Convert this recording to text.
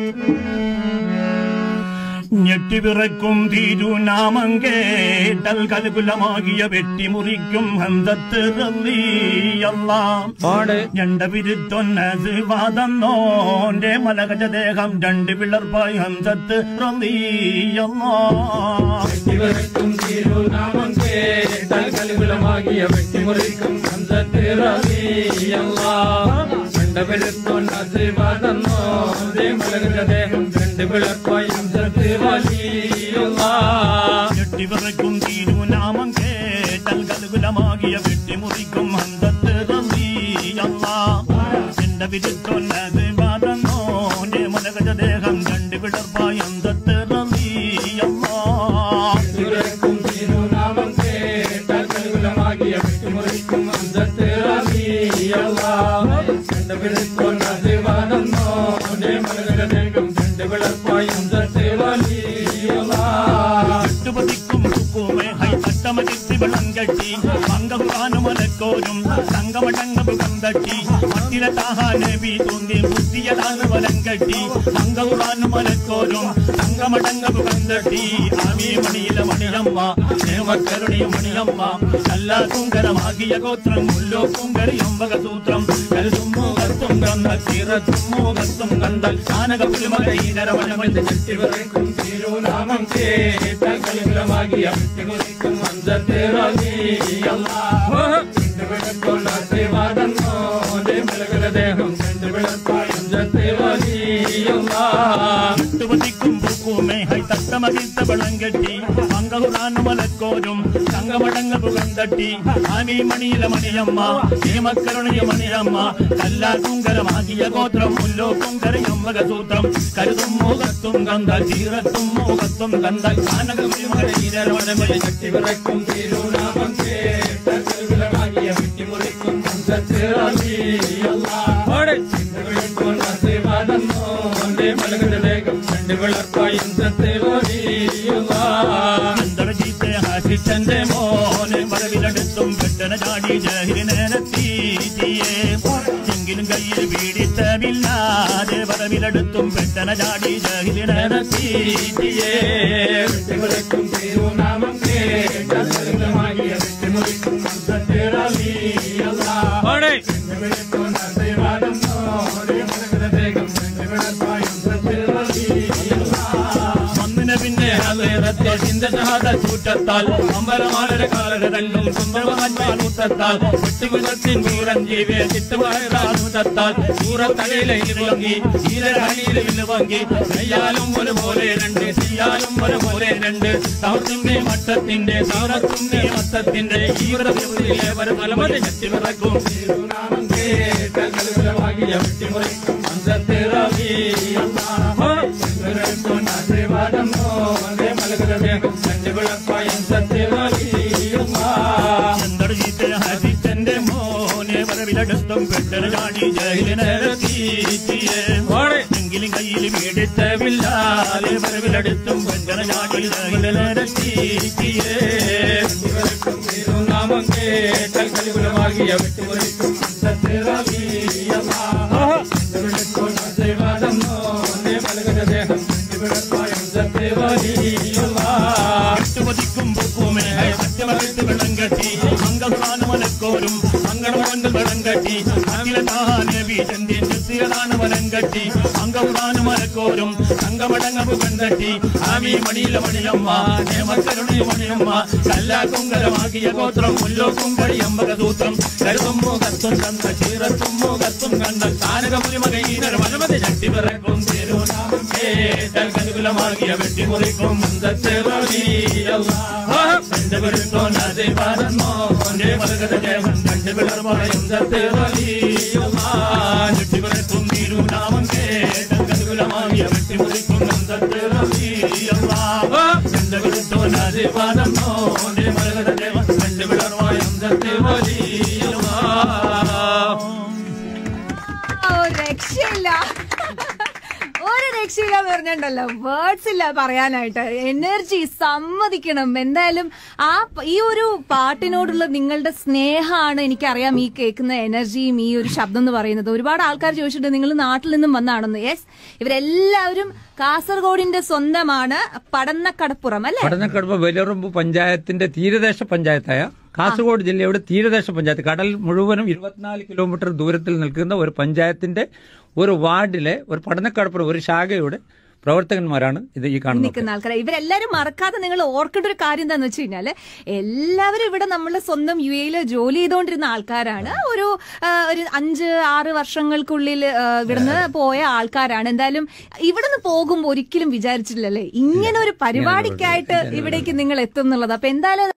ഞെട്ടിവിറക്കും തിരുനാമം കേട്ടൽ കൽകുലമാകിയ വെട്ടിമുറിക്കും ഹന്തത്ത് റളിയല്ലാം പാട് ഞണ്ട വിരുത്തൊന്നത് വാദന്നോന്റെ മലകജദേഹം രണ്ട് പിളർപ്പായി ഹന്തത്ത് റളിയല്ലാ ഇവർക്കും തിരുനാമം കേട്ടാൽ കലുകുലമാകിയ വെട്ടിമുറിക്കും കണ്ടപെരുത്തോൻ ആശീർവാദന്നോ ദേഹം രണ്ട് പിളർപ്പായി ഞെട്ടിവിറക്കും തിരുനാമം കേട്ടൽ കൽകുലമാകിയ വെട്ടിമുറിക്കും ഹന്തത്ത് റളിയല്ലാ ഞണ്ട വിരുത്തൊന്നത് വാദന്നോന്റെ മലകജദേഹം രണ്ട് പിളർപ്പായി ഹന്തത്ത് റളിയല്ലാ ഇവർക്കും തിരുനാമം കേട്ടാൽ കലുകുലമാകിയ വെട്ടിമുറിക്കും കണ്ടപെരുത്തോൻ ആശീർവാദന്നോ ദേഹം രണ്ട് പിളർപ്പായി ചുറ്റുപതിക്കും കുക്കുമേ ഹൈ തട്ടമകിത്തി വെള്ളം കെട്ടി പങ്കകുവാനുമലക്കോരും സംഗമടങ്ങ് കന്തട്ടി മട്ടിലെ താഹാനബി തൂന്നി ബുദ്ധിയതാണ് വലം കെട്ടി പങ്കകുവാനുമലക്കോരും സംഗമടങ്ങ് കന്തട്ടി ആമി മണിയിലെ മണിയമ്മ ദേവക്കരുണി മണിയമ്മ നല്ല കുങ്കരമാകിയ ഗോത്രം മുല്ലോ കുങ്കരിയമ്പക സൂത്രം കരുതുമ്മോ കത്തും കന്ന തീരത്തുമ്മോ കത്തും കണ്ടൽ കാനക പുലിമകൈരമഴമന്റെ ചെട്ടിവിറക്കും തിരുനാമം കേട്ടാൽ കലുകുലമാകിയ വെട്ടിമുറിക്കും അഞ്ചത്തേവാദിയുള്ള സേവാദന്നോ ദേഹം ചുറ്റുപതിക്കും പൂക്കുമേ ഹൈ തട്ടമകിത്ത വെള്ളം കെട്ടി പങ്കകുറാനുമലക്കോരും സംഗമടങ്ങ് പുകം തട്ടി ആമി മണിയിലെ മണിയമ്മ ഹേമക്കരുണിയ മണിയമ്മ കല്ലാ കുങ്കരമാകിയ ഗോത്രം മുല്ലോ കുങ്കരയമ്മക സൂത്രം കരുതും മുഖത്തും കന്ത ചീറത്തും മുഖത്തും കന്ത കാനകമണമല ചെട്ടിവിറക്കും തിരുനാമം കേട്ടാൽ കലുകുലമാകിയ വെട്ടിമുറിക്കും സേവാദന്നോ ദേഹം രണ്ട് വിളർപ്പായും സത്തേവാദിയുള്ള അന്തർജീത്തെ ഹാസിച്ചന്റെ മോനെ വരവിലെടുത്തും പെട്ടന ചാടി ജഹിരിനെത്തിയേ എങ്കിലും കയ്യിൽ പീഡിത്തമില്ലാതെ വരവിലെടുത്തും പെട്ടന ചാടി ജഹിരിനെത്തിയേ വെട്ടിമുറിക്കും തിരുനാമം കേട്ടാൽ കലുകുലമാകിയ വെട്ടിമുറിക്കും വന്നിന് പിന്നെ അതേറത്തെ ചിന്തശാത ചൂറ്റത്താൽ അമ്പലമാലര കാലര രണ്ടും സുന്ദരമാറ്റാലൂത്തത്താൽ വെട്ടുകുലത്തിൻ വീരൻ ജീവേ ചിട്ടുവായൂത്തത്താൽ ദൂരത്തലയിലെ ഇലുവങ്കി ഈരരാണിയിലെ ഇലുവങ്കി കയ്യാലും ഒരുപോലെ രണ്ട് ചെയ്യാലും ഒരുപോലെ രണ്ട് സൗത്തിന്റെ മട്ടത്തിന്റെ സാറത്തിന്റെ മത്തത്തിന്റെ ഈവരത്തിലെ പരമലമതി ചട്ടി വിറക്കും തിരുനാമം കേട്ടാൽ കലുകുലമാകിയ വെട്ടിമുറിക്കും ചന്ദ്രജിത്തെ ഹരിച്ചന്റെ മോനെ വരവിലടുത്തും പെട്ടന ചാടി ജയിലിനെത്തിയേ എങ്കിലും കയ്യിൽ വീടിത്തവില്ലാതെ വരവിലടുത്തും പെട്ടന ചാടി ജയിലിനെത്തിയേ നാമം കേട്ടാൽ കലികുലമാകിയ വിട്ടുമുറിക്കും ദേഹം ചുവതിക്കും പൂക്കുമേ സത്യമകത്ത് വെള്ളം കെട്ടി അംഗസ്ഥാനമലക്കോരും അങ്കണമണ്ട് വെള്ളം കെട്ടി അഖില താഹാനബി ചന്ദ്യൻ ചിത്തിരതാണ് വലം കെട്ടി അംഗപുറാനുമലക്കോരും സംഗമടങ്ങ് കണ്ടട്ടി ആമി മണിയിലെ മണിയമ്മ നേമക്കരുണി മണിയമ്മ കല്ലാക്കുങ്കരമാക്കിയ ഗോത്രം മുല്ലോ കുങ്കടി അമ്പക സൂത്രം കരുതുമ്പോ കത്തും കണ്ട ചീറത്തുമ്പോ കത്തും കണ്ട കാനകപുരിമകൈനര വനമതി ചട്ടി പിറക്കും തിരുനാമം കേട്ടാൽ കനുകുലമാകിയ വെട്ടിമുറിക്കും തിരുനാമം കേട്ടാൽ കനുകുലമാകിയ വെട്ടിമുറിക്കും ഓ രക്ഷയില്ല ഒരു രക്ഷയില്ല എന്ന് പറഞ്ഞിട്ടുണ്ടല്ലോ വേർഡ്സ് ഇല്ല പറയാനായിട്ട് എനർജി സമ്മതിക്കണം എന്തായാലും ആ പ- ഈ ഒരു പാട്ടിനോടുള്ള നിങ്ങളുടെ സ്നേഹമാണ് എനിക്കറിയാം ഈ കേൾക്കുന്ന എനർജിയും ഈ ഒരു ശബ്ദം എന്ന് പറയുന്നത് ഒരുപാട് ആൾക്കാർ ചോദിച്ചിട്ടുണ്ട് നിങ്ങൾ നാട്ടിൽ നിന്നും വന്നാണെന്ന് യെസ് ഇവരെല്ലാവരും കാസർഗോഡിന്റെ സ്വന്തമാണ് പടന്നക്കടപ്പുറം അല്ലെ പഠനക്കടുപ്പ് വലിയറമ്പ് പഞ്ചായത്തിന്റെ തീരദേശ പഞ്ചായത്തായ കാസർഗോഡ് ജില്ലയുടെ തീരദേശ പഞ്ചായത്ത് കടൽ മുഴുവനും ഇരുപത്തിനാല് കിലോമീറ്റർ ദൂരത്തിൽ നിൽക്കുന്ന ഒരു പഞ്ചായത്തിന്റെ ഒരു വാർഡിലെ ഒരു പഠനക്കടപ്പുറം ഒരു ശാഖയുടെ പ്രവർത്തകന്മാരാണ് ഇത് ഈ കാണുന്നത് നിൽക്കുന്ന ആൾക്കാരെ ഇവരെല്ലാരും മറക്കാതെ നിങ്ങൾ ഓർക്കേണ്ട ഒരു കാര്യം എന്താന്ന് വെച്ച് കഴിഞ്ഞാല് എല്ലാവരും ഇവിടെ നമ്മളെ സ്വന്തം യു എയിൽ ജോലി ചെയ്തുകൊണ്ടിരുന്ന ആൾക്കാരാണ് ഒരു ആ, ഒരു അഞ്ച് ആറ് വർഷങ്ങൾക്കുള്ളിൽ ആ, ഇവിടുന്ന് പോയ ആൾക്കാരാണ് എന്തായാലും ഇവിടുന്ന് പോകുമ്പോൾ ഒരിക്കലും വിചാരിച്ചില്ലല്ലേ ഇങ്ങനെ ഒരു പരിപാടിക്കായിട്ട് ഇവിടേക്ക് നിങ്ങൾ എത്തും എന്നുള്ളത് അപ്പൊ എന്തായാലും